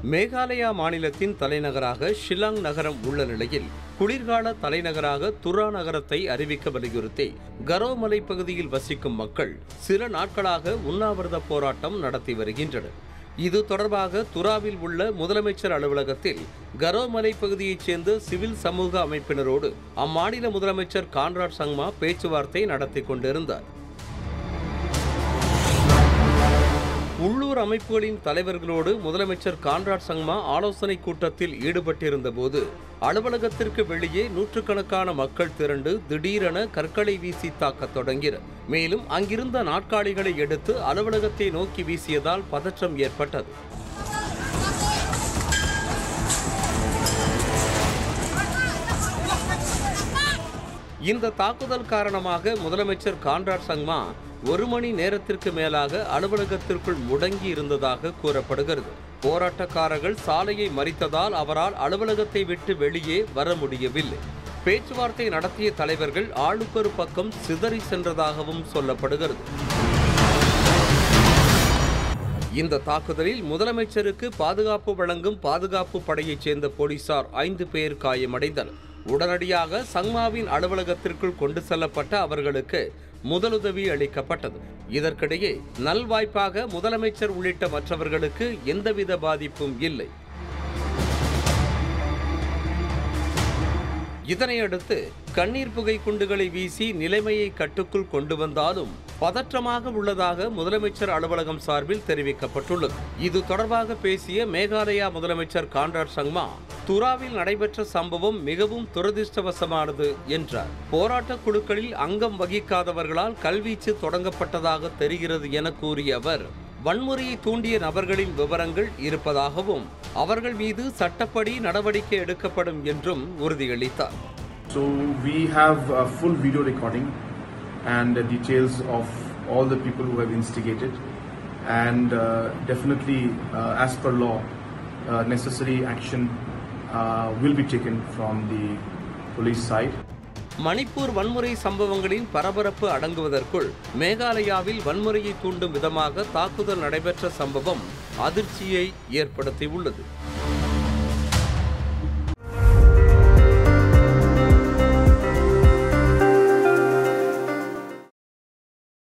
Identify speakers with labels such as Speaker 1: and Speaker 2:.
Speaker 1: மேகாலயா மாநிலத்தின் தலைநகராக ஷில்லாங் நகரம் உள்ள நிலையில் குளிர்கால தலைநகராக துரா நகரத்தை அறிவிக்க வலியுறுத்தி கரோ மலைப்பகுதியில் வசிக்கும் மக்கள் சில நாட்களாக உண்ணாவிரத போராட்டம் நடத்தி வருகின்றனர் இது தொடர்பாக துராவில் உள்ள முதலமைச்சர் அலுவலகத்தில் கரோ மலைப்பகுதியைச் சேர்ந்த சிவில் சமூக அமைப்பினரோடு அம்மாநில முதலமைச்சர் கான்ராட் சங்மா பேச்சுவார்த்தை நடத்தி கொண்டிருந்தார் உள்ளூர் அமைப்புகளின் தலைவர்களோடு முதலமைச்சர் கான்ராட் சங்மா ஆலோசனை கூட்டத்தில் ஈடுபட்டிருந்த போது அலுவலகத்திற்கு வெளியே நூற்றுக்கணக்கான மக்கள் திரண்டு திடீரென கற்களை வீசி தாக்கத் தொடங்கினர் மேலும் அங்கிருந்த நாட்காலிகளை எடுத்து அலுவலகத்தை நோக்கி வீசியதால் பதற்றம் ஏற்பட்டது இந்த தாக்குதல் காரணமாக முதலமைச்சர் கான்ராட் சங்மா ஒரு மணி நேரத்திற்கு மேலாக அலுவலகத்திற்குள் முடங்கி இருந்ததாக கூறப்படுகிறது போராட்டக்காரர்கள் சாலையை மறித்ததால் அவரால் அலுவலகத்தை விட்டு வெளியே வர முடியவில்லை பேச்சுவார்த்தை நடத்திய தலைவர்கள் ஆளுக்கொரு பக்கம் சிதறி சென்றதாகவும் சொல்லப்படுகிறது இந்த தாக்குதலில் முதலமைச்சருக்கு பாதுகாப்பு வழங்கும் பாதுகாப்பு படையைச் சேர்ந்த போலீசார் ஐந்து பேர் காயமடைந்தனர் உடனடியாக சங்மாவின் அலுவலகத்திற்குள் கொண்டு செல்லப்பட்ட அவர்களுக்கு முதலுதவி அளிக்கப்பட்டது இதற்கிடையே நல்வாய்ப்பாக முதலமைச்சர் உள்ளிட்ட மற்றவர்களுக்கு எந்தவித பாதிப்பும் இல்லை இதனையடுத்து கண்ணீர் புகை குண்டுகளை வீசி நிலைமையை கட்டுக்குள் கொண்டு வந்தாலும் பதற்றமாக உள்ளதாக முதலமைச்சர் அலுவலகம் சார்பில் தெரிவிக்கப்பட்டுள்ளது இது தொடர்பாக பேசிய மேகாலயா முதலமைச்சர் கான்ராட் சங்மா துராவில் நடைபெற்ற சம்பவம் மிகவும் துரதிர்ஷ்டவசமானது என்றார் போராட்ட குழுக்களில் அங்கம் வகிக்காதவர்களால் கல்வீச்சு தொடங்கப்பட்டதாக தெரிகிறது என கூறிய அவர் வன்முறையை தூண்டிய நபர்களின் விவரங்கள் இருப்பதாகவும் அவர்கள் மீது சட்டப்படி நடவடிக்கை எடுக்கப்படும் என்றும் உறுதியளித்தார்
Speaker 2: So we have a full video recording and the details of all the people who have instigated, and uh, definitely, uh, as per law, uh, necessary action uh, will be taken from the police side.
Speaker 1: Manipur வன்முறை சம்பவங்களின் பரபரப்பு அடங்குவதற்குள் மேகாலயாவில் வன்முறையை தூண்டும் விதமாக தாக்குதல் நடைபெற்ற சம்பவம் அதிர்ச்சியை ஏற்படுத்தியுள்ளது